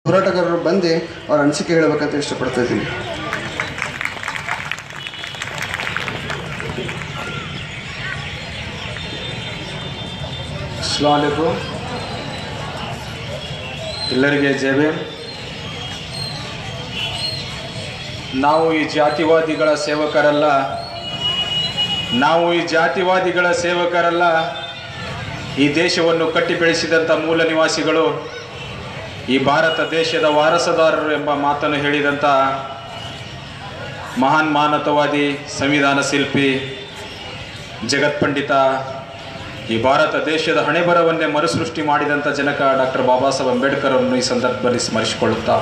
ಹೋರಾಟಗಾರರು ಬಂದು ಅವ್ರ ಅನಿಸಿಕೆ ಹೇಳಬೇಕಂತ ಇಷ್ಟಪಡ್ತಾ ಇದ್ದೀನಿ ಅಸ್ಲಾಮಲೈಕು ಎಲ್ಲರಿಗೆ ಜೈ ಭೀಮ್ ನಾವು ಈ ಜಾತಿವಾದಿಗಳ ಸೇವಕರಲ್ಲ ನಾವು ಈ ಜಾತಿವಾದಿಗಳ ಸೇವಕರಲ್ಲ ಈ ದೇಶವನ್ನು ಕಟ್ಟಿ ಬೆಳೆಸಿದಂಥ ಮೂಲ ನಿವಾಸಿಗಳು ಈ ಭಾರತ ದೇಶದ ವಾರಸದಾರರು ಎಂಬ ಮಾತನ್ನು ಹೇಳಿದಂಥ ಮಹಾನ್ ಮಾನವತಾವಾದಿ ಸಂವಿಧಾನ ಶಿಲ್ಪಿ ಜಗತ್ಪಂಡಿತ ಈ ಭಾರತ ದೇಶದ ಹಣೆಬರವನ್ನೇ ಮರುಸೃಷ್ಟಿ ಮಾಡಿದಂಥ ಜನಕ ಡಾಕ್ಟರ್ ಬಾಬಾ ಸಾಹೇಬ್ ಅಂಬೇಡ್ಕರ್ ಅವರನ್ನು ಈ ಸಂದರ್ಭದಲ್ಲಿ ಸ್ಮರಿಸಿಕೊಳ್ಳುತ್ತಾ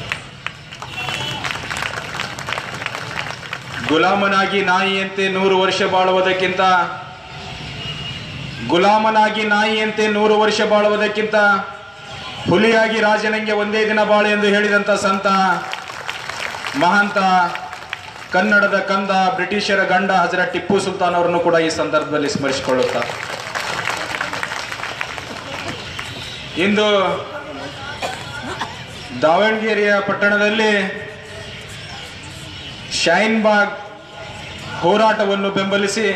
ಗುಲಾಮನಾಗಿ ನಾಯಿಯಂತೆ ನೂರು ವರ್ಷ ಬಾಳುವುದಕ್ಕಿಂತ ಗುಲಾಮನಾಗಿ ನಾಯಿಯಂತೆ ನೂರು ವರ್ಷ ಬಾಳುವುದಕ್ಕಿಂತ ಹುಲಿಯಾಗಿ ರಾಜನಂಗೆ ಒಂದೇ ದಿನ ಬಾಳು ಎಂದು ಹೇಳಿದಂಥ ಸಂತ ಮಹಾಂತ ಕನ್ನಡದ ಕಂದ ಬ್ರಿಟಿಷರ ಗಂಡ ಹಜರ ಟಿಪ್ಪು ಸುಲ್ತಾನ್ ಅವರನ್ನು ಕೂಡ ಈ ಸಂದರ್ಭದಲ್ಲಿ ಸ್ಮರಿಸಿಕೊಳ್ಳುತ್ತಾ ಇಂದು ದಾವಣಗೆರೆಯ ಪಟ್ಟಣದಲ್ಲಿ ಶೈನ್ ಬಾಗ್ ಹೋರಾಟವನ್ನು ಬೆಂಬಲಿಸಿ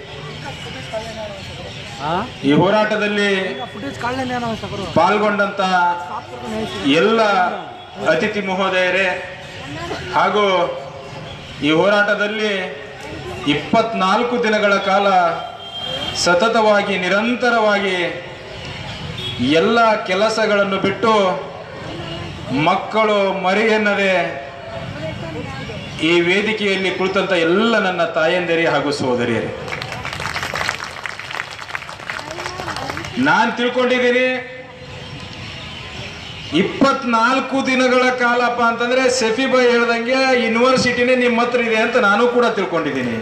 ಈ ಹೋರಾಟದಲ್ಲಿ ಪಾಲ್ಗೊಂಡಂತ ಎಲ್ಲ ಅತಿಥಿ ಮಹೋದಯರೇ ಹಾಗೂ ಈ ಹೋರಾಟದಲ್ಲಿ ಇಪ್ಪತ್ನಾಲ್ಕು ದಿನಗಳ ಕಾಲ ಸತತವಾಗಿ ನಿರಂತರವಾಗಿ ಎಲ್ಲ ಕೆಲಸಗಳನ್ನು ಬಿಟ್ಟು ಮಕ್ಕಳು ಮರಿ ಎನ್ನದೆ ಈ ವೇದಿಕೆಯಲ್ಲಿ ಕುಳಿತಂತ ಎಲ್ಲ ನನ್ನ ತಾಯಂದಿರಿ ಹಾಗೂ ಸೋದರಿಯರೇ ನಾನು ತಿಳ್ಕೊಂಡಿದ್ದೀನಿ ಇಪ್ಪತ್ನಾಲ್ಕು ದಿನಗಳ ಕಾಲಪ್ಪ ಅಂತಂದ್ರೆ ಸೆಫಿಬಾ ಹೇಳ್ದಂಗೆ ಯೂನಿವರ್ಸಿಟಿನೇ ನಿಮ್ಮ ಹತ್ರ ಇದೆ ಅಂತ ನಾನು ಕೂಡ ತಿಳ್ಕೊಂಡಿದ್ದೀನಿ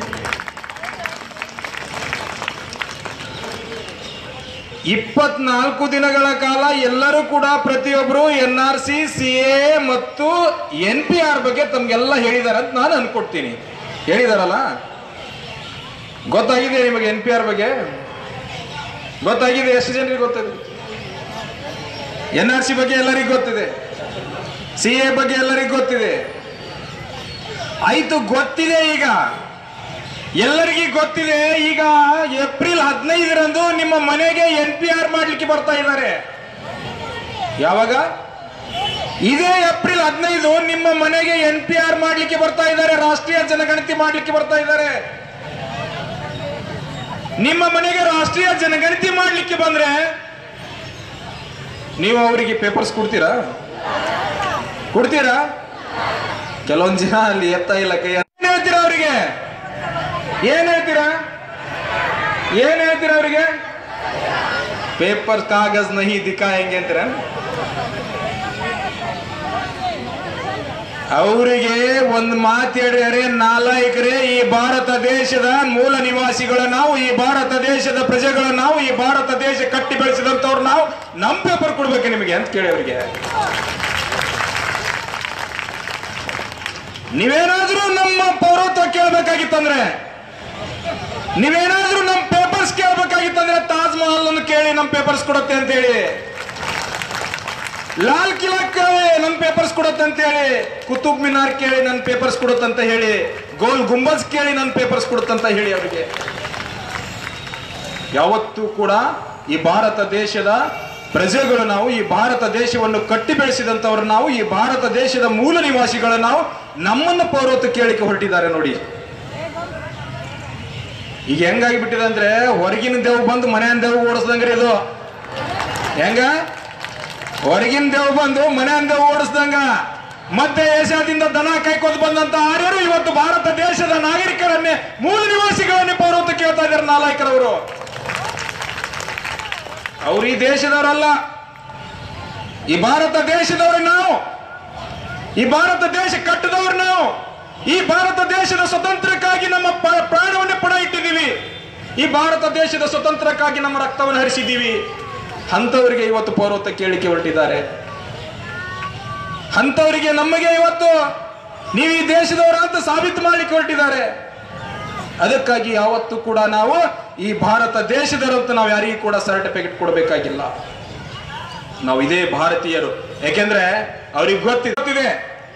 ಇಪ್ಪತ್ನಾಲ್ಕು ದಿನಗಳ ಕಾಲ ಎಲ್ಲರೂ ಕೂಡ ಪ್ರತಿಯೊಬ್ಬರು N R C C A ಮತ್ತು ಎನ್ ಪಿ ಆರ್ ಬಗ್ಗೆ ತಮ್ಗೆಲ್ಲ ಹೇಳಿದಾರೆ ಅಂತ ನಾನು ಅನ್ಕೊಡ್ತೀನಿ ಹೇಳಿದಾರಲ್ಲ ಗೊತ್ತಾಗಿದೆ ನಿಮಗೆ ಎನ್ ಪಿ ಆರ್ ಬಗ್ಗೆ ಗೊತ್ತಾಗಿದೆ ಎಷ್ಟು ಜನರಿಗೆ ಗೊತ್ತಿದೆ ಎನ್ ಆರ್ ಸಿ ಬಗ್ಗೆ ಎಲ್ಲರಿಗೂ ಗೊತ್ತಿದೆ ಸಿ ಎ ಬಗ್ಗೆ ಎಲ್ಲರಿಗೂ ಗೊತ್ತಿದೆ ಆಯ್ತು ಗೊತ್ತಿದೆ ಈಗ ಎಲ್ಲರಿಗೂ ಗೊತ್ತಿದೆ ಈಗ ಏಪ್ರಿಲ್ ಹದಿನೈದರಂದು ನಿಮ್ಮ ಮನೆಗೆ ಎನ್ ಪಿ ಆರ್ ಮಾಡ್ಲಿಕ್ಕೆ ಬರ್ತಾ ಇದ್ದಾರೆ ಯಾವಾಗ ಇದೇ ಏಪ್ರಿಲ್ ಹದಿನೈದು ನಿಮ್ಮ ಮನೆಗೆ ಎನ್ ಪಿ ಆರ್ ಮಾಡ್ಲಿಕ್ಕೆ ಬರ್ತಾ ಇದ್ದಾರೆ ರಾಷ್ಟ್ರೀಯ ಜನಗಣತಿ ಮಾಡ್ಲಿಕ್ಕೆ ಬರ್ತಾ ಇದ್ದಾರೆ ನಿಮ್ಮ ಮನೆಗೆ ರಾಷ್ಟ್ರೀಯ ಜನಗಣತಿ ಮಾಡ್ಲಿಕ್ಕೆ ಬಂದ್ರೆ ನೀವು ಅವರಿಗೆ ಪೇಪರ್ಸ್ ಕೊಡ್ತೀರಾ ಕೊಡ್ತೀರಾ ಕೆಲವೊಂದು ಜನ ಅಲ್ಲಿ ಎತ್ತಾ ಇಲ್ಲ ಕೈ ಏನ್ ಹೇಳ್ತೀರಾ ಅವರಿಗೆ ಏನ್ ಹೇಳ್ತೀರಾ ಏನ್ ಹೇಳ್ತೀರಾ ಅವರಿಗೆ ಪೇಪರ್ ಕಾಗಜ್ ನಹಿ ದಿಕ್ಕಾಯಂಗೆ ಅಂತೀರಾ ಅವರಿಗೆ ಒಂದು ಮಾತು ಹೇಳಿದರೆ ನಾಲಾಯಕರೇ ಈ ಭಾರತ ದೇಶದ ಮೂಲ ನಿವಾಸಿಗಳು ನಾವು ಈ ಭಾರತ ದೇಶದ ಪ್ರಜೆಗಳು ನಾವು ಈ ಭಾರತ ದೇಶ ಕಟ್ಟಿ ಬೆಳೆಸಿದಂತವ್ರು ನಾವು ನಮ್ ಪೇಪರ್ ಕೊಡ್ಬೇಕು ನಿಮಗೆ ಅಂತ ಕೇಳಿ ಅವರಿಗೆ ನೀವೇನಾದ್ರೂ ನಮ್ಮ ಪೌರತ್ವ ಕೇಳಬೇಕಾಗಿತ್ತಂದ್ರೆ ನೀವೇನಾದ್ರೂ ನಮ್ಮ ಪೇಪರ್ಸ್ ಕೇಳಬೇಕಾಗಿತ್ತಂದ್ರೆ ತಾಜ್ ಮಹಲ್ ಅನ್ನು ಕೇಳಿ ನಮ್ಮ ಪೇಪರ್ಸ್ ಕೊಡುತ್ತೆ ಅಂತ ಹೇಳಿ ಲಾಲ್ ಕಿಲಾ ಕೇಳಿ ನನ್ ಪೇಪರ್ಸ್ ಕೊಡುತ್ತೆ ಅಂತ ಹೇಳಿ ಕುತುಬ್ ಮಿನಾರ್ ಕೇಳಿ ನನ್ ಪೇಪರ್ಸ್ ಕೊಡುತ್ತಂತ ಹೇಳಿ ಗೋಲ್ ಗುಂಬಜ್ ಕೇಳಿ ನನ್ ಪೇಪರ್ಸ್ ಕೊಡುತ್ತಂತ ಹೇಳಿ ಅವರಿಗೆ ಯಾವತ್ತೂ ಕೂಡ ಈ ಭಾರತ ದೇಶದ ಪ್ರಜೆಗಳು ನಾವು ಈ ಭಾರತ ದೇಶವನ್ನು ಕಟ್ಟಿ ಬೆಳೆಸಿದಂತವ್ರು ನಾವು ಈ ಭಾರತ ದೇಶದ ಮೂಲ ನಿವಾಸಿಗಳು ನಾವು ನಮ್ಮನ್ನು ಪೌರತ್ವ ಕೇಳಿಕೆ ಹೊರಟಿದ್ದಾರೆ ನೋಡಿ ಈಗ ಹೆಂಗಾಗಿ ಬಿಟ್ಟಿದೆ ಅಂದ್ರೆ ಹೊರಗಿನ ದೇವ್ ಬಂದು ಮನೆಯ ದೇವ್ ಓಡಿಸ್ದಂಗ್ರಿ ಇದು ಹೆಂಗ ಹೊರಗಿನ ದೇವ್ ಬಂದು ಮನೆಯ ದೇವ್ ಓಡಿಸ್ದಂಗ ಮತ್ತೆ ಏಷ್ಯಾದಿಂದ ದನ ಕೈಕೊದ್ ಬಂದಂತ ಆರ್ಯರು ಇವತ್ತು ಭಾರತ ದೇಶದ ನಾಗರಿಕರನ್ನೇ ಮೂಲ ನಿವಾಸಿಗಳನ್ನೇ ಪೌರತ್ವ ಕೇಳ್ತಾ ಇದ್ದಾರೆ ನಾಲಾಯಕರವರು ಅವ್ರು ಈ ದೇಶದವರಲ್ಲ ಈ ಭಾರತ ದೇಶದವರು ನಾವು ಈ ಭಾರತ ದೇಶ ಕಟ್ಟದವರು ನಾವು ಈ ಭಾರತ ದೇಶದ ಸ್ವತಂತ್ರಕ್ಕಾಗಿ ನಮ್ಮ ಪ- ಪ್ರಾಣವನ್ನೇ ಪಣ ಇಟ್ಟಿದ್ದೀವಿ ಈ ಭಾರತ ದೇಶದ ಸ್ವತಂತ್ರಕ್ಕಾಗಿ ನಮ್ಮ ರಕ್ತವನ್ನು ಹರಿಸಿದ್ದೀವಿ ಅಂಥವರಿಗೆ ಇವತ್ತು ಪೌರತ್ವ ಕೇಳಿಕೆ ಹೊರಟಿದ್ದಾರೆ ಅಂಥವರಿಗೆ ನಮಗೆ ಇವತ್ತು ನೀವು ಈ ದೇಶದವರ ಅಂತ ಸಾಬೀತು ಮಾಡಲಿಕ್ಕೆ ಹೊರಟಿದ್ದಾರೆ ಅದಕ್ಕಾಗಿ ಯಾವತ್ತೂ ಕೂಡ ನಾವು ಈ ಭಾರತ ದೇಶದವರು ಅಂತ ನಾವು ಯಾರಿಗೂ ಕೂಡ ಸರ್ಟಿಫಿಕೇಟ್ ಕೊಡಬೇಕಾಗಿಲ್ಲ ನಾವು ಇದೇ ಭಾರತೀಯರು ಯಾಕೆಂದ್ರೆ ಅವ್ರಿಗೆ ಗೊತ್ತಿದೆ ಗೊತ್ತಿದೆ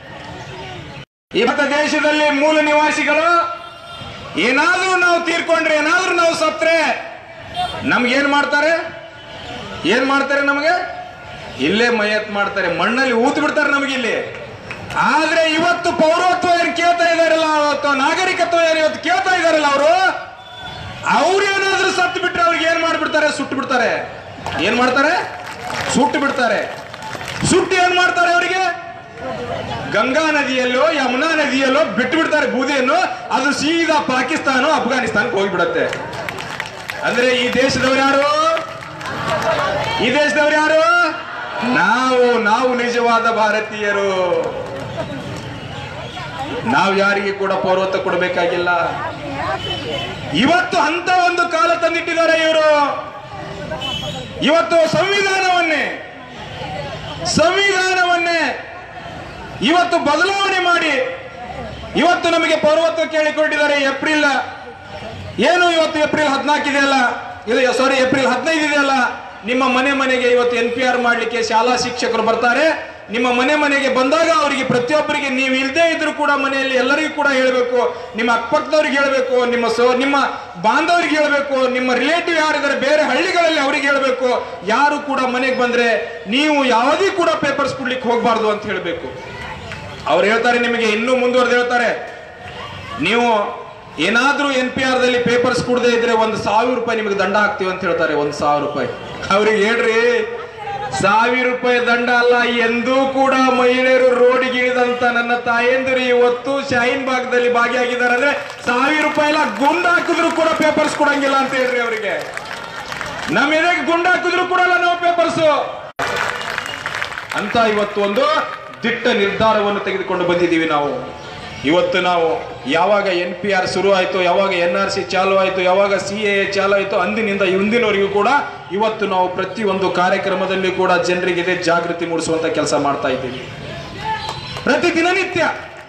ಈ ಭಾರತ ದೇಶದಲ್ಲಿ ಮೂಲ ನಿವಾಸಿಗಳು ಏನಾದ್ರೂ ನಾವು ತೀರ್ಕೊಂಡ್ರೆ ಏನಾದ್ರೂ ನಾವು ಸತ್ರೆ ನಮ್ಗೆ ಏನ್ ಮಾಡ್ತಾರೆ ಏನ್ ಮಾಡ್ತಾರೆ ನಮಗೆ ಇಲ್ಲೇ ಮಯತ್ ಮಾಡ್ತಾರೆ ಮಣ್ಣಲ್ಲಿ ಊತ್ ಬಿಡ್ತಾರೆ ನಮಗೆ ಇಲ್ಲಿ ಆದ್ರೆ ಇವತ್ತು ಪೌರತ್ವ ಏನ್ ಕೇಳ್ತಾ ಇದಾರಲ್ಲ ಅವತ್ತು ನಾಗರಿಕತ್ವ ಏನ್ ಇವತ್ತು ಕೇಳ್ತಾ ಇದಾರಲ್ಲ ಅವರು ಅವ್ರೇನಾದ್ರೂ ಸತ್ತು ಬಿಟ್ರೆ ಅವ್ರಿಗೆ ಏನ್ ಮಾಡ್ಬಿಡ್ತಾರೆ ಸುಟ್ಟು ಬಿಡ್ತಾರೆ ಏನ್ ಮಾಡ್ತಾರೆ ಸುಟ್ಟು ಬಿಡ್ತಾರೆ ಸುಟ್ಟು ಏನ್ ಮಾಡ್ತಾರೆ ಅವರಿಗೆ ಗಂಗಾ ನದಿಯಲ್ಲೋ ಯಮುನಾ ನದಿಯಲ್ಲೋ ಬಿಟ್ಟು ಬಿಡ್ತಾರೆ ಬೂದಿಯನ್ನು ಅದು ಸೀದಾ ಪಾಕಿಸ್ತಾನ ಅಫ್ಘಾನಿಸ್ತಾನಕ್ಕೆ ಹೋಗ್ಬಿಡತ್ತೆ ಅಂದ್ರೆ ಈ ದೇಶದವ್ರು ಯಾರು ಈ ದೇಶದವ್ರು ಯಾರು ನಾವು ನಾವು ನಿಜವಾದ ಭಾರತೀಯರು ನಾವು ಯಾರಿಗೆ ಕೂಡ ಪೌರತ್ವ ಕೊಡಬೇಕಾಗಿಲ್ಲ ಇವತ್ತು ಅಂತ ಒಂದು ಕಾಲ ತಂದಿಟ್ಟಿದ್ದಾರೆ ಇವರು ಇವತ್ತು ಸಂವಿಧಾನವನ್ನೇ ಸಂವಿಧಾನವನ್ನೇ ಇವತ್ತು ಬದಲಾವಣೆ ಮಾಡಿ ಇವತ್ತು ನಮಗೆ ಪೌರತ್ವ ಕೇಳಿಕೊಂಡಿದ್ದಾರೆ ಏಪ್ರಿಲ್ ಏನು ಇವತ್ತು ಏಪ್ರಿಲ್ ಹದಿನಾಲ್ಕು ಇದೆಯಲ್ಲ ಇದು ಸಾರಿ ಏಪ್ರಿಲ್ ಹದಿನೈದು ಇದೆಯಲ್ಲ ನಿಮ್ಮ ಮನೆ ಮನೆಗೆ ಇವತ್ತು ಎನ್ ಪಿ ಆರ್ ಮಾಡ್ಲಿಕ್ಕೆ ಶಾಲಾ ಶಿಕ್ಷಕರು ಬರ್ತಾರೆ ನಿಮ್ಮ ಮನೆ ಮನೆಗೆ ಬಂದಾಗ ಅವರಿಗೆ ಪ್ರತಿಯೊಬ್ಬರಿಗೆ ನೀವು ಇಲ್ಲದೆ ಇದ್ರು ಕೂಡ ಮನೆಯಲ್ಲಿ ಎಲ್ಲರಿಗೂ ಕೂಡ ಹೇಳಬೇಕು ನಿಮ್ಮ ಅಕ್ಕಪಕ್ಕದವ್ರಿಗೆ ಹೇಳಬೇಕು ನಿಮ್ಮ ಸೋ ನಿಮ್ಮ ಬಾಂಧವರಿಗೆ ಹೇಳಬೇಕು ನಿಮ್ಮ ರಿಲೇಟಿವ್ ಯಾರಿದ್ದಾರೆ ಬೇರೆ ಹಳ್ಳಿಗಳಲ್ಲಿ ಅವರಿಗೆ ಹೇಳಬೇಕು ಯಾರು ಕೂಡ ಮನೆಗೆ ಬಂದ್ರೆ ನೀವು ಯಾವುದೇ ಕೂಡ ಪೇಪರ್ಸ್ ಕೊಡ್ಲಿಕ್ಕೆ ಹೋಗಬಾರ್ದು ಅಂತ ಹೇಳಬೇಕು ಅವ್ರು ಹೇಳ್ತಾರೆ ನಿಮಗೆ ಇನ್ನೂ ಮುಂದುವರೆದು ಹೇಳ್ತಾರೆ ನೀವು ಏನಾದ್ರೂ ಎನ್ ಪಿ ಆರ್ ದಲ್ಲಿ ಪೇಪರ್ಸ್ ಕೊಡದೇ ಇದ್ರೆ ಒಂದು ಸಾವಿರ ರೂಪಾಯಿ ನಿಮಗೆ ದಂಡ ಹಾಕ್ತೀವಿ ಅಂತ ಹೇಳ್ತಾರೆ ಒಂದು ಸಾವಿರ ರೂಪಾಯಿ ಅವ್ರಿಗೆ ಹೇಳ್ರಿ ಸಾವಿರ ರೂಪಾಯಿ ದಂಡ ಅಲ್ಲ ಎಂದೂ ಕೂಡ ಮಹಿಳೆಯರು ರೋಡಿಗೆ ಇಳಿದಂತ ನನ್ನ ತಾಯಂದಿರು ಇವತ್ತು ಶಾಹೀನ್ ಭಾಗದಲ್ಲಿ ಭಾಗಿಯಾಗಿದ್ದಾರೆ ಅಂದ್ರೆ ಸಾವಿರ ರೂಪಾಯಿ ಎಲ್ಲ ಗುಂಡ್ ಹಾಕಿದ್ರು ಕೂಡ ಪೇಪರ್ಸ್ ಕೊಡಂಗಿಲ್ಲ ಅಂತ ಹೇಳ್ರಿ ಅವರಿಗೆ ನಮ್ಮ ಎದೆಗೆ ಗುಂಡ್ ಹಾಕಿದ್ರು ಕೊಡಲ್ಲ ನಾವು ಪೇಪರ್ಸ್ ಅಂತ ಇವತ್ತು ಒಂದು ದಿಟ್ಟ ನಿರ್ಧಾರವನ್ನು ತೆಗೆದುಕೊಂಡು ಬಂದಿದ್ದೀವಿ ನಾವು ಇವತ್ತು ನಾವು ಯಾವಾಗ ಎನ್ ಪಿ ಆರ್ ಶುರು ಆಯಿತು ಯಾವಾಗ ಎನ್ ಆರ್ ಸಿ ಚಾಲು ಆಯಿತು ಯಾವಾಗ ಸಿ ಎ ಚಾಲು ಆಯಿತು ಅಂದಿನಿಂದ ಇಂದಿನವರೆಗೂ ಕೂಡ ಇವತ್ತು ನಾವು ಪ್ರತಿಯೊಂದು ಕಾರ್ಯಕ್ರಮದಲ್ಲಿ ಕೂಡ ಜನರಿಗೆ ಇದೇ ಜಾಗೃತಿ ಮೂಡಿಸುವಂತ ಕೆಲಸ ಮಾಡ್ತಾ ಇದ್ದೀವಿ ಪ್ರತಿ ದಿನನಿತ್ಯ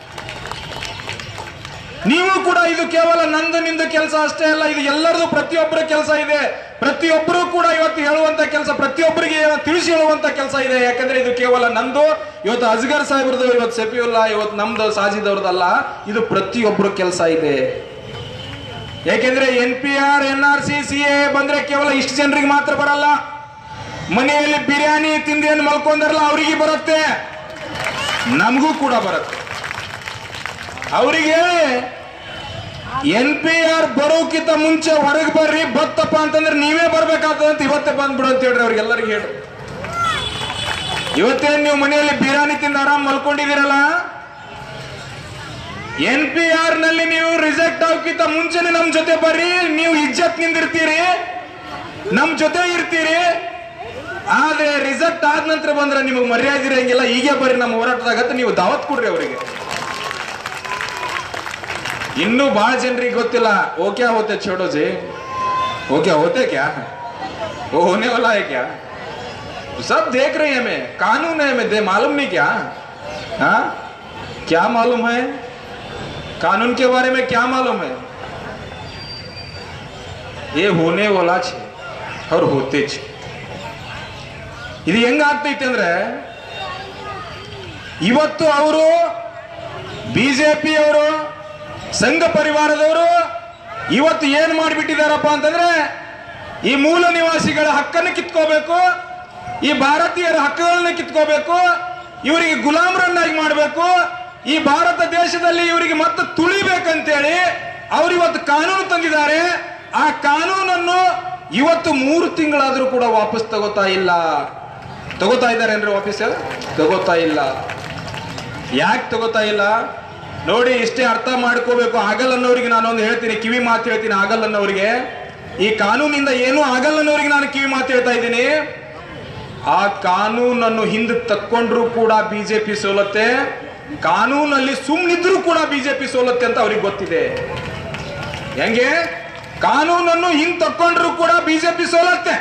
ನೀವು ಕೂಡ ಇದು ಕೇವಲ ನಂದು ನಿಂದು ಕೆಲಸ ಅಷ್ಟೇ ಅಲ್ಲ ಇದು ಎಲ್ಲರದು ಪ್ರತಿಯೊಬ್ಬರ ಕೆಲಸ ಇದೆ ಪ್ರತಿಯೊಬ್ಬರು ಕೂಡ ಇವತ್ತು ಹೇಳುವಂತ ಕೆಲಸ ಪ್ರತಿಯೊಬ್ಬರಿಗೆ ತಿಳಿಸಿ ಹೇಳುವಂತ ಕೆಲಸ ಇದೆ ಯಾಕಂದ್ರೆ ಇದು ಕೇವಲ ನಂದು ಇವತ್ತು ಅಜ್ಗರ್ ಸಾಹೇಬ್ರದ್ದು ಇವತ್ತು ಸೆಫಿಯುಲ್ಲಾ ಇವತ್ತು ನಮ್ದು ಸಾಜಿದವ್ರದಲ್ಲ ಇದು ಪ್ರತಿಯೊಬ್ಬರ ಕೆಲಸ ಇದೆ ಯಾಕೆಂದ್ರೆ N P R N R C C A ಬಂದ್ರೆ ಕೇವಲ ಇಷ್ಟು ಜನರಿಗೆ ಮಾತ್ರ ಬರಲ್ಲ ಮನೆಯಲ್ಲಿ ಬಿರಿಯಾನಿ ತಿಂದೇನು ಮಲ್ಕೊಂಡಾರಲ್ಲ ಅವರಿಗೆ ಬರುತ್ತೆ ನಮಗೂ ಕೂಡ ಬರುತ್ತೆ ಅವರಿಗೆ ಎನ್ ಪಿ ಆರ್ ಬರೋಕ್ಕಿಂತ ಮುಂಚೆ ಹೊರಗೆ ಬರ್ರಿ ಬತ್ತಪ್ಪ ಅಂತಂದ್ರೆ ನೀವೇ ಬರ್ಬೇಕಾಗ್ತದೆ ಅಂತ ಇವತ್ತೇ ಬಂದ್ಬಿಡು ಅಂತ ಹೇಳ್ರಿ ಅವ್ರಿಗೆಲ್ಲರಿಗೆ ಹೇಳ್ರಿ ಇವತ್ತೇನ್ ನೀವು ಮನೆಯಲ್ಲಿ ಬಿರಿಯಾನಿ ತಿಂದು ಆರಾಮ್ ಮಲ್ಕೊಂಡಿದ್ದೀರಲ್ಲ ಎನ್ ಪಿ ಆರ್ ನಲ್ಲಿ ನೀವು ರಿಜೆಕ್ಟ್ ಆಗೋಕ್ಕಿಂತ ಮುಂಚೆನೆ ನಮ್ ಜೊತೆ ಬರ್ರಿ ನೀವು ಇಜ್ಜತ್ ನಿಂದಿರ್ತೀರಿ ನಮ್ ಜೊತೆ ಇರ್ತೀರಿ ಆದ್ರೆ ರಿಸಲ್ಟ್ ಆದ ನಂತರ ಬಂದ್ರೆ ನಿಮಗೆ ಮರ್ಯಾದೆ ಇರಂಗಿಲ್ಲ ಹೀಗೆ ಬರ್ರಿ ನಮ್ಮ ಹೋರಾಟದಾಗತ್ತೆ ನೀವು ದಾವತ್ ಕೊಡ್ರಿ ಅವರಿಗೆ ಇನ್ನೂ ಬಹಳ ಜನರಿಗೆ ಗೊತ್ತಿಲ್ಲ ಓ ಕ್ಯಾ ಹೋತೆ छोड़ो जी वो क्या होते क्या वो होने वाला है क्या सब देख रहे हैं हमें कानून है हमें दे मालूम नहीं क्या हाँ क्या मालूम है कानून के बारे में क्या मालूम है ये होने वाला छे और होते छे ಇದು ಹೆಂಗಾಗ್ತೈತೆ ಅಂದ್ರೆ ಇವತ್ತು ಅವರು ಬಿಜೆಪಿ ಅವರು ಸಂಘ ಪರಿವಾರದವರು ಇವತ್ತು ಏನ್ ಮಾಡಿಬಿಟ್ಟಿದಾರಪ್ಪ ಅಂತಂದ್ರೆ ಈ ಮೂಲ ನಿವಾಸಿಗಳ ಹಕ್ಕನ್ನು ಕಿತ್ಕೋಬೇಕು ಈ ಭಾರತೀಯರ ಹಕ್ಕುಗಳನ್ನ ಕಿತ್ಕೋಬೇಕು ಇವರಿಗೆ ಗುಲಾಮರನ್ನಾಗಿ ಮಾಡಬೇಕು ಈ ಭಾರತ ದೇಶದಲ್ಲಿ ಇವರಿಗೆ ಮತ್ತೆ ತುಳಿಬೇಕಂತೇಳಿ ಅವ್ರು ಇವತ್ತು ಕಾನೂನು ತಂದಿದ್ದಾರೆ ಆ ಕಾನೂನನ್ನು ಇವತ್ತು ಮೂರು ತಿಂಗಳಾದ್ರೂ ಕೂಡ ವಾಪಸ್ ತಗೋತಾ ಇಲ್ಲ ತಗೋತಾ ಇದ್ದಾರೆ ಅಂದ್ರೆ ವಾಪಸ್ ತಗೋತಾ ಇಲ್ಲ ಯಾಕೆ ತಗೋತಾ ಇಲ್ಲ ನೋಡಿ ಇಷ್ಟೇ ಅರ್ಥ ಮಾಡ್ಕೋಬೇಕು ಆಗಲ್ಲ ಅನ್ನೋರಿಗೆ ನಾನೊಂದು ಹೇಳ್ತೀನಿ ಕಿವಿ ಮಾತು ಹೇಳ್ತೀನಿ ಆಗಲ್ಲ ಅನ್ನೋರಿಗೆ ಈ ಕಾನೂನಿಂದ ಏನೂ ಆಗಲ್ಲ ಅನ್ನೋರಿಗೆ ನಾನು ಕಿವಿ ಮಾತು ಹೇಳ್ತಾ ಇದ್ದೀನಿ ಆ ಕಾನೂನನ್ನು ಹಿಂದೆ ತಕ್ಕೊಂಡ್ರು ಕೂಡ ಬಿಜೆಪಿ ಸೋಲತ್ತೆ ಕಾನೂನಲ್ಲಿ ಸುಮ್ಮನಿದ್ರು ಕೂಡ ಬಿಜೆಪಿ ಸೋಲತ್ತೆ ಅಂತ ಅವ್ರಿಗೆ ಗೊತ್ತಿದೆ ಹೆಂಗೆ ಕಾನೂನನ್ನು ಹಿಂದ್ ತಕ್ಕೊಂಡ್ರು ಕೂಡ ಬಿಜೆಪಿ ಸೋಲತ್ತೆ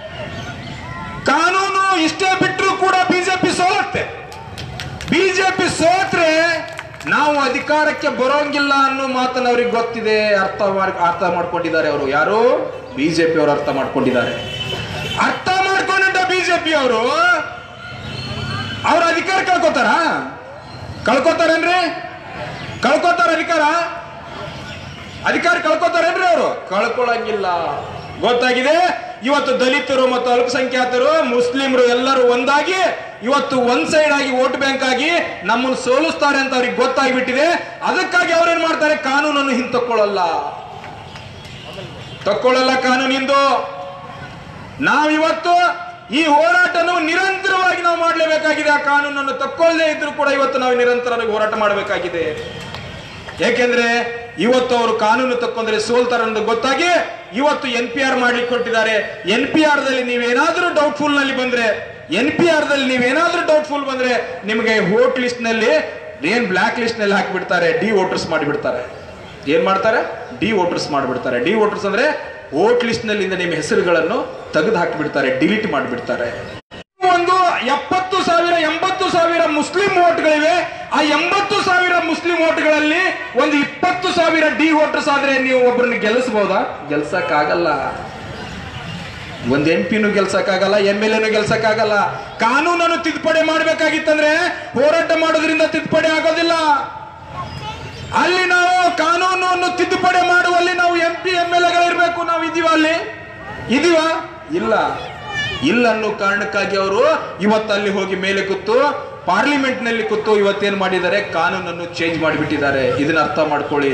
ಕಾನೂನು ಇಷ್ಟೇ ಬಿಟ್ಟರು ಕೂಡ ಬಿಜೆಪಿ ಸೋಲತ್ತೆ ಬಿಜೆಪಿ ಸೋತ್ರೆ ನಾವು ಅಧಿಕಾರಕ್ಕೆ ಬರೋಂಗಿಲ್ಲ ಅನ್ನೋ ಮಾತನ್ನ ಅವ್ರಿಗೆ ಗೊತ್ತಿದೆ ಅರ್ಥ ಮಾಡ್ ಅರ್ಥ ಮಾಡ್ಕೊಂಡಿದ್ದಾರೆ ಅವರು ಯಾರು ಬಿಜೆಪಿ ಅವರು ಅರ್ಥ ಮಾಡ್ಕೊಂಡಿದ್ದಾರೆ ಅರ್ಥ ಮಾಡ್ಕೊಂಡ ಬಿಜೆಪಿ ಅವರು ಅವ್ರ ಅಧಿಕಾರ ಕಳ್ಕೊತಾರ ಕಳ್ಕೊತಾರೇನ್ರಿ ಕಳ್ಕೊತಾರ ಅಧಿಕಾರ ಅಧಿಕಾರ ಕಳ್ಕೊತಾರೇನ್ರಿ ಅವರು ಕಳ್ಕೊಳಂಗಿಲ್ಲ ಗೊತ್ತಾಗಿದೆ ಇವತ್ತು ದಲಿತರು ಮತ್ತು ಅಲ್ಪಸಂಖ್ಯಾತರು ಮುಸ್ಲಿಮರು ಎಲ್ಲರೂ ಒಂದಾಗಿ ಇವತ್ತು ಒಂದ್ ಸೈಡ್ ಆಗಿ ವೋಟ್ ಬ್ಯಾಂಕ್ ಆಗಿ ನಮ್ಮನ್ನು ಸೋಲಿಸ್ತಾರೆ ಅಂತ ಅವ್ರಿಗೆ ಗೊತ್ತಾಗ್ಬಿಟ್ಟಿದೆ ಅದಕ್ಕಾಗಿ ಅವ್ರೇನ್ ಮಾಡ್ತಾರೆ ಕಾನೂನನ್ನು ಹಿಂತಕ್ಕೊಳ್ಳಲ್ಲ ತಕ್ಕೊಳ್ಳಲ್ಲ ಕಾನೂನಿಂದು ನಾವಿವತ್ತು ಈ ಹೋರಾಟವನ್ನು ನಿರಂತರವಾಗಿ ನಾವು ಮಾಡಲೇಬೇಕಾಗಿದೆ ಆ ಕಾನೂನನ್ನು ತಕ್ಕೊಳ್ಳದೆ ಇದ್ರೂ ಕೂಡ ಇವತ್ತು ನಾವು ನಿರಂತರವಾಗಿ ಹೋರಾಟ ಮಾಡಬೇಕಾಗಿದೆ ಯಾಕೆಂದ್ರೆ ಇವತ್ತು ಅವರು ಕಾನೂನು ತಕ್ಕೊಂಡ್ರೆ ಸೋಲ್ತಾರೆ ಅನ್ನೋದು ಗೊತ್ತಾಗಿ ಇವತ್ತು ಎನ್ ಪಿ ಆರ್ ಮಾಡ್ಲಿಕ್ಕೆ ಕೊಟ್ಟಿದ್ದಾರೆ ಎನ್ ಪಿ ಆರ್ ದಲ್ಲಿ ನೀವೇನಾದ್ರೂ ಡೌಟ್ಫುಲ್ ನಲ್ಲಿ ಬಂದ್ರೆ ಎನ್ ಪಿ ಆರ್ ದಲ್ಲಿ ನೀವೇನಾದ್ರೂ ಡೌಟ್ಫುಲ್ ಬಂದ್ರೆ ನಿಮಗೆ ವೋಟ್ ಲಿಸ್ಟ್ ನಲ್ಲಿ ಏನ್ ಬ್ಲಾಕ್ ಲಿಸ್ಟ್ ನಲ್ಲಿ ಹಾಕಿಬಿಡ್ತಾರೆ ಡಿ ವೋಟರ್ಸ್ ಮಾಡಿಬಿಡ್ತಾರೆ ಏನ್ ಮಾಡ್ತಾರೆ ಡಿ ವೋಟರ್ಸ್ ಮಾಡಿಬಿಡ್ತಾರೆ ಡಿ ವೋಟರ್ಸ್ ಅಂದ್ರೆ ವೋಟ್ ಲಿಸ್ಟ್ ನಲ್ಲಿಂದ ನಿಮ್ಮ ಹೆಸರುಗಳನ್ನು ತೆಗೆದು ಹಾಕಿಬಿಡ್ತಾರೆ ಡಿಲೀಟ್ ಮಾಡಿಬಿಡ್ತಾರೆ ಒಂದು ಎಪ್ಪತ್ತು ಸಾವಿರ ಎಂಬತ್ತು ಸಾವಿರ ಮುಸ್ಲಿಂ ವೋಟ್ಗಳಿವೆ ಆ ಎಂಬತ್ತು ಸಾವಿರ ಮುಸ್ಲಿಂ ವೋಟ್ಗಳಲ್ಲಿ ಒಂದು ಇಪ್ಪತ್ತು ಸಾವಿರ ಡಿ ವೋಟರ್ಸ್ ಆದ್ರೆ ನೀವು ಒಬ್ಬರನ್ನ ಗೆಲ್ಲಿಸಬಹುದಾ ಗೆಲ್ಸಕ್ಕಾಗಲ್ಲ ಒಂದ್ ಎಂ ಪಿನೂ ಗೆಲ್ಸಕ್ಕಾಗಲ್ಲ ಎಂ ಎಲ್ ಎನು ಗೆಲ್ಸಕ್ಕಾಗಲ್ಲ ಕಾನೂನನ್ನು ತಿದ್ದುಪಡಿ ಮಾಡ್ಬೇಕಾಗಿತ್ತಂದ್ರೆ ಹೋರಾಟ ಮಾಡೋದ್ರಿಂದ ತಿದ್ದುಪಡಿ ಆಗೋದಿಲ್ಲ ಅಲ್ಲಿ ನಾವು ಕಾನೂನನ್ನು ತಿದ್ದುಪಡಿ ಮಾಡುವಲ್ಲಿ ನಾವು ಎಂ ಪಿ ಎಂ ಎಲ್ ಎಗಳಿರ್ಬೇಕು ನಾವು ಇದೀವ ಅಲ್ಲಿ ಇದೀವ ಇಲ್ಲ ಇಲ್ಲ ಅನ್ನೋ ಕಾರಣಕ್ಕಾಗಿ ಅವರು ಇವತ್ತು ಅಲ್ಲಿ ಹೋಗಿ ಮೇಲೆ ಕೂತು ಪಾರ್ಲಿಮೆಂಟ್ ನಲ್ಲಿ ಕೂತು ಇವತ್ತೇನ್ ಮಾಡಿದ್ದಾರೆ ಕಾನೂನನ್ನು ಚೇಂಜ್ ಮಾಡಿಬಿಟ್ಟಿದ್ದಾರೆ ಇದನ್ನ ಅರ್ಥ ಮಾಡ್ಕೊಳ್ಳಿ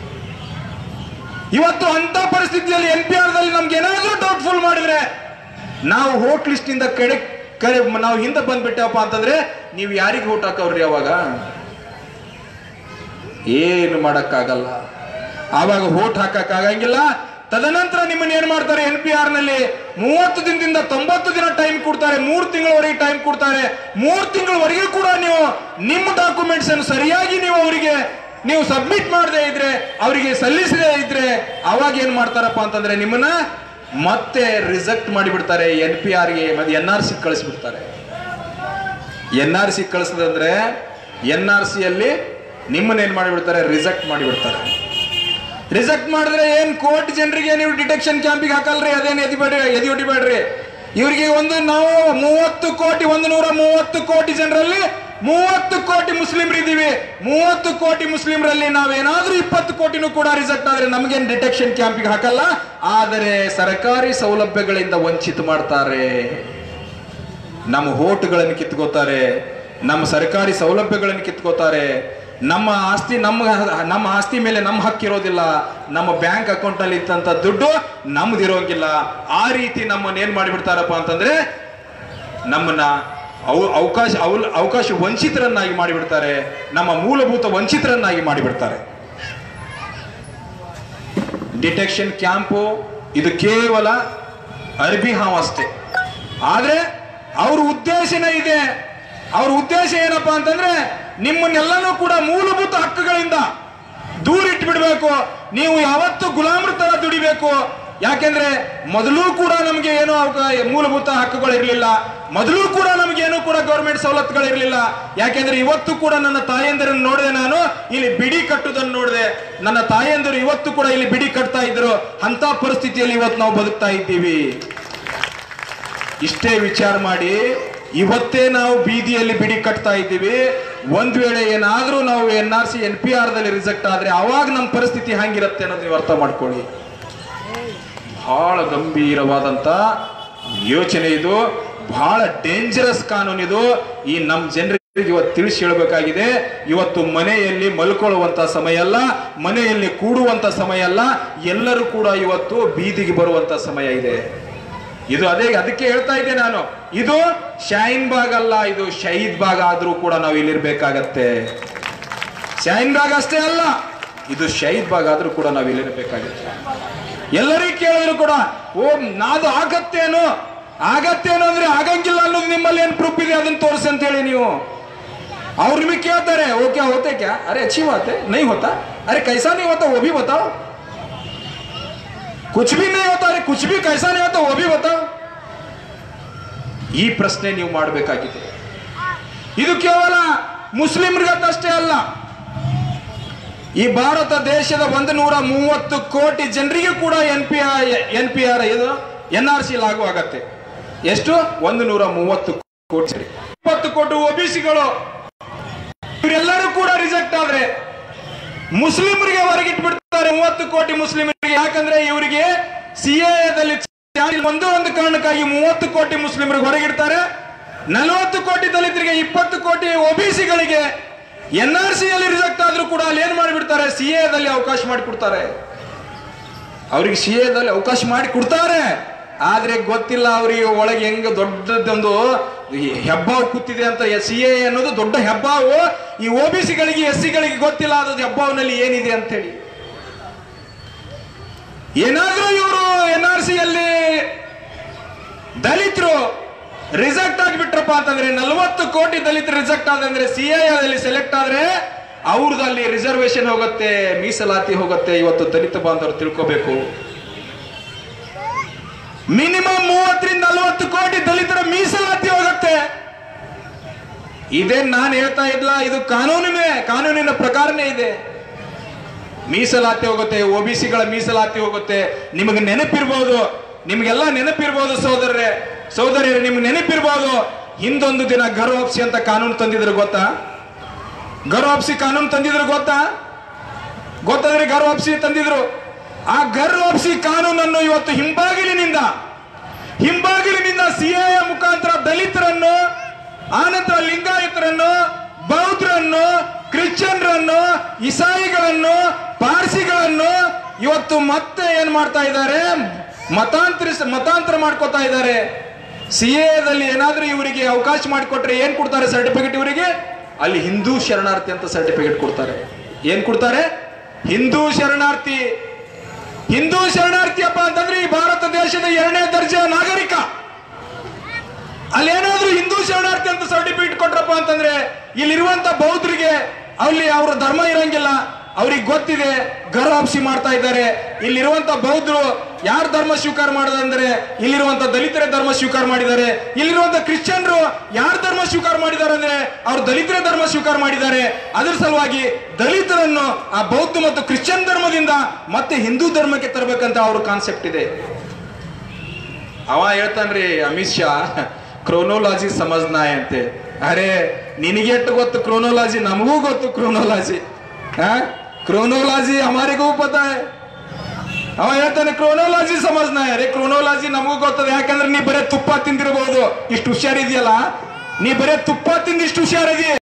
ಇವತ್ತು ಅಂತ ಪರಿಸ್ಥಿತಿಯಲ್ಲಿ ಎನ್ ಪಿ ಆರ್ ದಲ್ಲಿ ನಮ್ಗೆ ಏನಾದ್ರೂ ಡೌಟ್ಫುಲ್ ಮಾಡಿದ್ರೆ ನಾವು ವೋಟ್ ಲಿಸ್ಟ್ ಇಂದ ಕಡೆ ಕಡೆ ನಾವು ಹಿಂದೆ ಬಂದ್ಬಿಟ್ಟವಪ್ಪ ಅಂತಂದ್ರೆ ನೀವು ಯಾರಿಗೆ ವೋಟ್ ಹಾಕವ್ರಿ ಅವಾಗ ಏನು ಮಾಡಕ್ಕಾಗಲ್ಲ ಆವಾಗ ವೋಟ್ ಹಾಕಕ್ಕಾಗಂಗಿಲ್ಲ ತದನಂತರ ನಿಮ್ಮನ್ನ ಏನ್ ಮಾಡ್ತಾರೆ ಎನ್ ಪಿ ಆರ್ ನಲ್ಲಿ ಮೂವತ್ತು ದಿನದಿಂದ ತೊಂಬತ್ತು ದಿನ ಟೈಮ್ ಕೊಡ್ತಾರೆ ಮೂರು ತಿಂಗಳವರೆಗೆ ಟೈಮ್ ಕೊಡ್ತಾರೆ ಮೂರು ತಿಂಗಳವರೆಗೂ ಕೂಡ ನೀವು ನಿಮ್ಮ ಡಾಕ್ಯುಮೆಂಟ್ಸ್ ಅನ್ನು ಸರಿಯಾಗಿ ನೀವು ಅವರಿಗೆ ನೀವು ಸಬ್ಮಿಟ್ ಮಾಡದೇ ಇದ್ರೆ ಅವರಿಗೆ ಸಲ್ಲಿಸದೇ ಇದ್ರೆ ಅವಾಗ ಏನ್ ಮಾಡ್ತಾರಪ್ಪ ಅಂತಂದ್ರೆ ನಿಮ್ಮನ್ನ ಮತ್ತೆ ರಿಜೆಕ್ಟ್ ಮಾಡಿಬಿಡ್ತಾರೆ ಎನ್ ಪಿ ಆರ್ಗೆ ಮತ್ತೆ ಎನ್ ಆರ್ ಸಿ ಕಳಿಸ್ಬಿಡ್ತಾರೆ ಎನ್ ಆರ್ ಸಿ ಕಳಿಸದಂದ್ರೆ ಎನ್ ಆರ್ ಸಿ ಅಲ್ಲಿ ನಿಮ್ಮನ್ನ ಏನ್ ಮಾಡಿಬಿಡ್ತಾರೆ ರಿಜೆಕ್ಟ್ ಮಾಡಿಬಿಡ್ತಾರೆ ರಿಜೆಕ್ಟ್ ಮಾಡಿದ್ರೆ ಏನ್ ಕೋರ್ಟ್ ಜನರಿಗೆ ನೀವು ಡಿಟೆಕ್ಷನ್ ಕ್ಯಾಂಪಿಗೆ ಹಾಕಲ್ರಿ ಅದೇನ್ ಎದಿಬೇಡ್ರಿ ಎದಿ ಹೊಡಿಬೇಡ್ರಿ ಇವರಿಗೆ ಒಂದು ನಾವು ಮೂವತ್ತು ಕೋಟಿ ಒಂದು ನೂರ ಮೂವತ್ತು ಕೋಟಿ ಜನರಲ್ಲಿ ಮೂವತ್ತು ಕೋಟಿ ಮುಸ್ಲಿಮ್ರು ಇದೀವಿ ಮೂವತ್ತು ಕೋಟಿ ಮುಸ್ಲಿಮ್ರಲ್ಲಿ ನಾವೇನಾದ್ರೂ ಇಪ್ಪತ್ತು ಕೋಟಿನೂ ಕೂಡ ರಿಜೆಕ್ಟ್ ಆದ್ರೆ ನಮಗೇನ್ ಡಿಟೆಕ್ಷನ್ ಕ್ಯಾಂಪಿಗೆ ಹಾಕಲ್ಲ ಆದರೆ ಸರ್ಕಾರಿ ಸೌಲಭ್ಯಗಳಿಂದ ವಂಚಿತ ಮಾಡ್ತಾರೆ ನಮ್ಮ ಹೋಟ್ಗಳನ್ನು ಕಿತ್ಕೋತಾರೆ ನಮ್ಮ ಸರ್ಕಾರಿ ಸೌಲಭ್ಯಗಳನ್ನು ಕಿತ್ಕೋತಾರೆ ನಮ್ಮ ಆಸ್ತಿ ನಮ್ಮ ನಮ್ಮ ಆಸ್ತಿ ಮೇಲೆ ನಮ್ಮ ಹಕ್ಕಿರೋದಿಲ್ಲ ನಮ್ಮ ಬ್ಯಾಂಕ್ ಅಕೌಂಟ್ ನಲ್ಲಿ ಇತ್ತಂತ ದುಡ್ಡು ನಮ್ದಿರೋಂಗಿಲ್ಲ ಆ ರೀತಿ ನಮ್ಮನ್ನ ಏನ್ ಮಾಡಿಬಿಡ್ತಾರಪ್ಪ ಅಂತಂದ್ರೆ ನಮ್ಮನ್ನ ಅವು ಅವಕಾಶ ಅವು ಅವಕಾಶ ವಂಚಿತರನ್ನಾಗಿ ಮಾಡಿಬಿಡ್ತಾರೆ ನಮ್ಮ ಮೂಲಭೂತ ವಂಚಿತರನ್ನಾಗಿ ಮಾಡಿಬಿಡ್ತಾರೆ ಡಿಟೆಕ್ಷನ್ ಕ್ಯಾಂಪು ಇದು ಕೇವಲ ಅರ್ಬಿ ಹಾವು ಅಷ್ಟೇ ಆದ್ರೆ ಅವ್ರ ಉದ್ದೇಶನೇ ಇದೆ ಅವ್ರ ಉದ್ದೇಶ ಏನಪ್ಪಾ ಅಂತಂದ್ರೆ ನಿಮ್ಮನ್ನೆಲ್ಲನೂ ಕೂಡ ಮೂಲಭೂತ ಹಕ್ಕುಗಳಿಂದ ದೂರ ಇಟ್ಬಿಡ್ಬೇಕು ನೀವು ಯಾವತ್ತು ಗುಲಾಮ್ರ ತರ ದುಡಿಬೇಕು ಯಾಕೆಂದ್ರೆ ಮೊದಲು ಕೂಡ ನಮಗೆ ಏನೋ ಅವಕ- ಮೂಲಭೂತ ಹಕ್ಕುಗಳು ಇರಲಿಲ್ಲ ಮೊದಲು ಕೂಡ ನಮ್ಗೆ ಏನೂ ಕೂಡ ಗೌರ್ಮೆಂಟ್ ಸವಲತ್ತುಗಳು ಇರಲಿಲ್ಲ ಯಾಕೆಂದ್ರೆ ಇವತ್ತು ಕೂಡ ನನ್ನ ತಾಯಂದಿರನ್ನು ನೋಡಿದೆ ನಾನು ಇಲ್ಲಿ ಬಿಡಿ ಕಟ್ಟುದನ್ನು ನೋಡಿದೆ ನನ್ನ ತಾಯಂದಿರು ಇವತ್ತು ಕೂಡ ಇಲ್ಲಿ ಬಿಡಿ ಕಟ್ತಾ ಇದ್ರು ಅಂತ ಪರಿಸ್ಥಿತಿಯಲ್ಲಿ ಇವತ್ತು ನಾವು ಬದುಕ್ತಾ ಇದ್ದೀವಿ ಇಷ್ಟೇ ವಿಚಾರ ಮಾಡಿ ಇವತ್ತೇ ನಾವು ಬೀದಿಯಲ್ಲಿ ಬಿಡಿ ಕಟ್ತಾ ಇದ್ದೀವಿ ಒಂದ್ ವೇಳೆ ಏನಾದ್ರೂ ನಾವು N R C N P R ದಲ್ಲಿ ರಿಜೆಕ್ಟ್ ಆದ್ರೆ ಅವಾಗ ನಮ್ಮ ಪರಿಸ್ಥಿತಿ ಹಂಗಿರುತ್ತೆ ಅನ್ನೋದು ನೀವು ಅರ್ಥ ಮಾಡ್ಕೊಳ್ಳಿ ಬಹಳ ಗಂಭೀರವಾದಂತ ಯೋಚನೆ ಇದು ಬಹಳ ಡೇಂಜರಸ್ ಕಾನೂನು ಇದು ಈ ನಮ್ಮ ಜನರಿಗೆ ಇವತ್ತು ತಿಳಿಸಿ ಹೇಳಬೇಕಾಗಿದೆ ಇವತ್ತು ಮನೆಯಲ್ಲಿ ಮಲ್ಕೊಳ್ಳುವಂತ ಸಮಯ ಅಲ್ಲ ಮನೆಯಲ್ಲಿ ಕೂಡುವಂತ ಸಮಯ ಅಲ್ಲ ಎಲ್ಲರೂ ಕೂಡ ಇವತ್ತು ಬೀದಿಗೆ ಬರುವಂತ ಸಮಯ ಇದೆ ಇದು ಅದೇ ಅದಕ್ಕೆ ಹೇಳ್ತಾ ಇದ್ದೆ ನಾನು ಇದು ಶೈನ್ ಬಾಗ್ ಅಲ್ಲ ಇದು ಶಹೀದ್ ಬಾಗ್ ಆದ್ರೂ ಕೂಡ ನಾವು ಇಲ್ಲಿರ್ಬೇಕಾಗತ್ತೆ ಶೈನ್ ಬಾಗ್ ಅಷ್ಟೇ ಅಲ್ಲ ಇದು ಶಹೀದ್ ಬಾಗ್ ಆದ್ರೂ ಕೂಡ ನಾವು ಇಲ್ಲಿರ್ಬೇಕಾಗತ್ತೆ ಎಲ್ಲರಿಗೂ ಕೇಳಿದ್ರು ಕೂಡ ಓ ನಾದು ಆಗತ್ತೇನು ಆಗತ್ತೇನು ಅಂದ್ರೆ ಆಗಂಗಿಲ್ಲ ಅನ್ನೋದು ನಿಮ್ಮಲ್ಲಿ ಏನ್ ಪ್ರೂಫ್ ಇದೆ ಅದನ್ನ ತೋರಿಸಿ ಅಂತ ಹೇಳಿ ನೀವು ಅವ್ರು ನಿಮಗೆ ಕೇಳ್ತಾರೆ ಓಕೆ ಹೋತೆ ಕ್ಯಾ ಅರೆ अच्छी बात है नहीं होता अरे कैसा नहीं होता वो भी बताओ कुछ भी नहीं होता अरे कुछ भी कैसा नहीं होता वो भी बताओ ಈ ಪ್ರಶ್ನೆ ನೀವು ಮಾಡಬೇಕಾಗಿದೆ ಇದು ಕೇವಲ ಮುಸ್ಲಿಮ್ರಿಗಷ್ಟೇ ಅಲ್ಲ ಈ ಭಾರತ ದೇಶದ ಒಂದು ನೂರ ಮೂವತ್ತು ಕೋಟಿ ಜನರಿಗೆ ಕೂಡ N P N P R ಇದು ಎನ್ ಆರ್ ಸಿ ಲಾಗು ಆಗತ್ತೆ ಎಷ್ಟು ಒಂದು ನೂರ ಮೂವತ್ತು ಕೋಟಿ ಇಪ್ಪತ್ತು ಕೋಟಿ ಒಬಿಸಿಗಳು ಇವರೆಲ್ಲರೂ ಕೂಡ ರಿಜೆಕ್ಟ್ ಆದ್ರೆ ಮುಸ್ಲಿಮರಿಗೆ ಹೊರಗಿಟ್ಬಿಡ್ತಾರೆ ಮೂವತ್ತು ಕೋಟಿ ಮುಸ್ಲಿಮರಿಗೆ ಯಾಕಂದ್ರೆ ಇವರಿಗೆ ಸಿಎದಲ್ಲಿ ಒಂದು ಒಂದು ಕಾರಣಕ್ಕಾಗಿ ಮೂವತ್ತು ಕೋಟಿ ಮುಸ್ಲಿಮರಿಗೆ ಹೊರಗಿಡ್ತಾರೆ ನಲವತ್ತು ಕೋಟಿ ದಲಿತರಿಗೆ ಇಪ್ಪತ್ತು ಕೋಟಿ ಒಬಿಸಿಗಳಿಗೆ ಎನ್ ಆರ್ ಸಿ ಅಲ್ಲಿ ರಿಜೆಕ್ಟ್ ಆದ್ರೂ ಕೂಡ ಅಲ್ಲಿ ಏನ್ ಮಾಡಿಬಿಡ್ತಾರೆ ಸಿ ದಲ್ಲಿ ಅವಕಾಶ ಮಾಡಿಕೊಡ್ತಾರೆ ಅವ್ರಿಗೆ ಸಿ ದಲ್ಲಿ ಅವಕಾಶ ಮಾಡಿ ಕೊಡ್ತಾರೆ ಆದ್ರೆ ಗೊತ್ತಿಲ್ಲ ಅವರಿಗೆ ಒಳಗೆ ಹೆಂಗ ದೊಡ್ಡದೊಂದು ಹೆಬ್ಬಾವು ಕೂತಿದೆ ಅಂತ ಸಿ ಎ ಅನ್ನೋದು ದೊಡ್ಡ ಹೆಬ್ಬಾವು ಈ ಒ ಬಿ ಸಿಗಳಿಗೆ ಎಸ್ ಸಿಗಳಿಗೆ ಗೊತ್ತಿಲ್ಲ ಅದು ಹೆಬ್ಬಾವಿನಲ್ಲಿ ಏನಿದೆ ಅಂತ ಹೇಳಿ ಏನಾದ್ರೂ ಇವರು ಎನ್ ಆರ್ ಸಿ ಅಲ್ಲಿ ದಲಿತರು ರಿಜೆಕ್ಟ್ ಆಗಿಬಿಟ್ರಪ್ಪ ಅಂತಂದ್ರೆ ನಲವತ್ತು ಕೋಟಿ ದಲಿತರು ರಿಜೆಕ್ಟ್ ಆದಂದ್ರೆ ಸಿ ಅಲ್ಲಿ ಸೆಲೆಕ್ಟ್ ಆದ್ರೆ ಅವ್ರದಲ್ಲಿ ರಿಸರ್ವೇಶನ್ ಹೋಗುತ್ತೆ ಮೀಸಲಾತಿ ಹೋಗುತ್ತೆ ಇವತ್ತು ದಲಿತ ಬಾಂಧವರು ತಿಳ್ಕೋಬೇಕು ಮಿನಿಮಮ್ ಮೂವತ್ತರಿಂದ ನಲವತ್ತು ಕೋಟಿ ದಲಿತರ ಮೀಸಲಾತಿ ಹೋಗುತ್ತೆ ಇದೇನ್ ನಾನು ಹೇಳ್ತಾ ಇಲ್ಲ ಇದು ಕಾನೂನಿನೇ ಕಾನೂನಿನ ಪ್ರಕಾರನೇ ಇದೆ ಮೀಸಲಾತಿ ಹೋಗುತ್ತೆ ಒಬಿಸಿಗಳ ಮೀಸಲಾತಿ ಹೋಗುತ್ತೆ ನಿಮಗೆ ನೆನಪಿರ್ಬೋದು ನಿಮ್ಗೆಲ್ಲ ನೆನಪಿರ್ಬೋದು ಸೋದರರೇ ಸೋದರಿಯರೇ ನಿಮ್ಗೆ ನೆನಪಿರ್ಬೋದು ಹಿಂದೊಂದು ದಿನ ಗರ್ವಾಪ್ಸಿ ಅಂತ ಕಾನೂನು ತಂದಿದ್ರು ಗೊತ್ತಾ ಗರ್ವಾಪ್ಸಿ ಕಾನೂನು ತಂದಿದ್ರು ಗೊತ್ತಾ ಗೊತ್ತಾದ್ರೆ ಗರ್ವಾಪ್ಸಿ ತಂದಿದ್ರು ಆ ಗರ್ವಾಪ್ಸಿ ಕಾನೂನನ್ನು ಇವತ್ತು ಹಿಂಬಾಗಿಲಿನಿಂದ ಹಿಂಬಾಗಿಲಿನಿಂದ ಸಿಎ ಮುಖಾಂತರ ದಲಿತರನ್ನು ಆನಂತರ ಲಿಂಗಾಯತರನ್ನು ಬೌದ್ಧರನ್ನು ಕ್ರಿಶ್ಚಿಯನ್ರನ್ನು ಇಸಾಯಿಗಳನ್ನು ಪಾರ್ಸಿಗಳನ್ನು ಇವತ್ತು ಮತ್ತೆ ಏನ್ ಮಾಡ್ತಾ ಇದ್ದಾರೆ ಮತಾಂತರಿಸ ಮತಾಂತರ ಮಾಡ್ಕೋತಾ ಇದ್ದಾರೆ ಸಿ ದಲ್ಲಿ ಏನಾದ್ರೂ ಇವರಿಗೆ ಅವಕಾಶ ಮಾಡಿಕೊಟ್ರೆ ಏನ್ ಕೊಡ್ತಾರೆ ಸರ್ಟಿಫಿಕೇಟ್ ಇವರಿಗೆ ಅಲ್ಲಿ ಹಿಂದೂ ಶರಣಾರ್ಥಿ ಅಂತ ಸರ್ಟಿಫಿಕೇಟ್ ಕೊಡ್ತಾರೆ ಏನ್ ಕೊಡ್ತಾರೆ ಹಿಂದೂ ಶರಣಾರ್ಥಿ ಹಿಂದೂ ಶರಣಾರ್ಥಿಯಪ್ಪ ಅಂತಂದ್ರೆ ಈ ಭಾರತ ದೇಶದ ಎರಡನೇ ದರ್ಜೆಯ ನಾಗರಿಕ ಅಲ್ಲೇನಾದ್ರೂ ಹಿಂದೂ ಶರಣಾರ್ಥಿ ಅಂತ ಸರ್ಟಿಫಿಕೇಟ್ ಕೊಟ್ರಪ್ಪ ಅಂತಂದ್ರೆ ಇಲ್ಲಿರುವಂತ ಬೌದ್ಧರಿಗೆ ಅಲ್ಲಿ ಅವರ ಧರ್ಮ ಇರಂಗಿಲ್ಲ ಅವ್ರಿಗೆ ಗೊತ್ತಿದೆ ಗರ್ವಾಪ್ಸಿ ಮಾಡ್ತಾ ಇದ್ದಾರೆ ಇಲ್ಲಿರುವಂತ ಬೌದ್ಧರು ಯಾರ ಧರ್ಮ ಸ್ವೀಕಾರ ಮಾಡದಂದ್ರೆ ಇಲ್ಲಿರುವಂತ ದಲಿತರ ಧರ್ಮ ಸ್ವೀಕಾರ ಮಾಡಿದ್ದಾರೆ ಇಲ್ಲಿರುವಂತ ಕ್ರಿಶ್ಚಿಯನ್ರು ಯಾರ ಧರ್ಮ ಸ್ವೀಕಾರ ಮಾಡಿದ್ದಾರೆ ಅಂದ್ರೆ ಅವ್ರು ದಲಿತರ ಧರ್ಮ ಸ್ವೀಕಾರ ಮಾಡಿದ್ದಾರೆ ಅದರ ಸಲುವಾಗಿ ದಲಿತರನ್ನು ಆ ಬೌದ್ಧ ಮತ್ತು ಕ್ರಿಶ್ಚಿಯನ್ ಧರ್ಮದಿಂದ ಮತ್ತೆ ಹಿಂದೂ ಧರ್ಮಕ್ಕೆ ತರಬೇಕಂತ ಅವ್ರ ಕಾನ್ಸೆಪ್ಟ್ ಇದೆ ಅವ ಹೇಳ್ತಾನ್ರಿ ಅಮಿತ್ ಶಾ ಕ್ರೋನೋಲಾಜಿ ಸಮಜ್ನಾಯ್ ಅಂತೆ ಅರೆ ನಿನಗೆ ಎಷ್ಟು ಗೊತ್ತು ಕ್ರೋನೋಲಾಜಿ ನಮಗೂ ಗೊತ್ತು ಕ್ರೋನೋಲಾಜಿ ಕ್ರೋನೋಲಾಜಿ ಹಮಾರಿಗೂ ಪತ ಹೈ ಅವ ಹೇಳ್ತಾನೆ ಕ್ರೋನೋಲಾಜಿ ಸಮಜ್ನ ಅರೆ ಕ್ರೋನೋಲಾಜಿ ನಮಗೂ ಗೊತ್ತದ ಯಾಕಂದ್ರೆ ನೀ ಬರೇ ತುಪ್ಪ ತಿಂದಿರಬಹುದು ಇಷ್ಟು ಹುಷಾರಿದೆಯಲ್ಲ ನೀ ಬರೇ ತುಪ್ಪ ತಿಂದು ಇಷ್ಟು ಹುಷಾರಿದೆಯೇ